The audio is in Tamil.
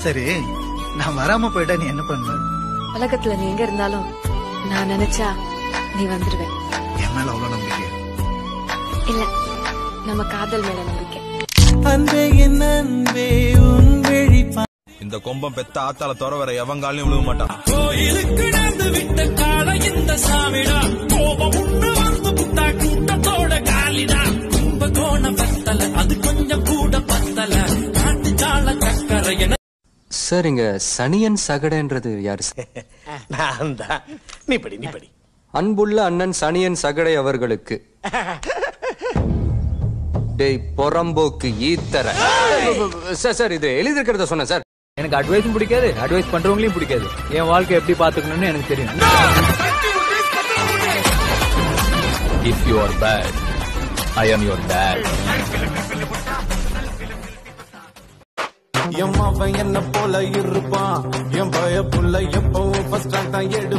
சரி நான் வராம போயிட்டா நீ என்ன பண்ணுவ உலகத்துல நீ எங்க இருந்தாலும் நான் நினைச்சா நீ வந்துருவேன் என் மேல அவ்வளவு நம்பிக்கை இல்ல நம்ம காதல் மேல நம்பிக்கை அன்பே என் அன்பே உன் வெளி இந்த கொம்பம் பெத்த ஆத்தால தவிர வேற எவங்காலையும் விழுக மாட்டான் கோயிலுக்கு நடந்து விட்ட கால இந்த சாமிடா கோபம் உண்டு வந்து புட்டா கூட்டத்தோட காலிடா கும்பகோண பத்தல அது கொஞ்சம் கூட பத்தல நாட்டு சால சக்கரை என சார் இங்க சனியன் சகடன்றது யாரு சார் நான் தான் நீ படி நீ படி அன்புள்ள அண்ணன் சனியன் சகடை அவர்களுக்கு டேய் பொறம்போக்கு ஈத்தர சார் சார் இது எழுதிருக்கிறத சொன்னேன் சார் எனக்கு அட்வைஸும் பிடிக்காது அட்வைஸ் பண்றவங்களையும் பிடிக்காது என் வாழ்க்கை எப்படி பாத்துக்கணும்னு எனக்கு தெரியும் if you are bad I am your date என் மாவன் என்ன போல இருப்பான் என் பய புள்ள எப்பவும் ஃபர்ஸ்ட் ரேங்க் தான் எடு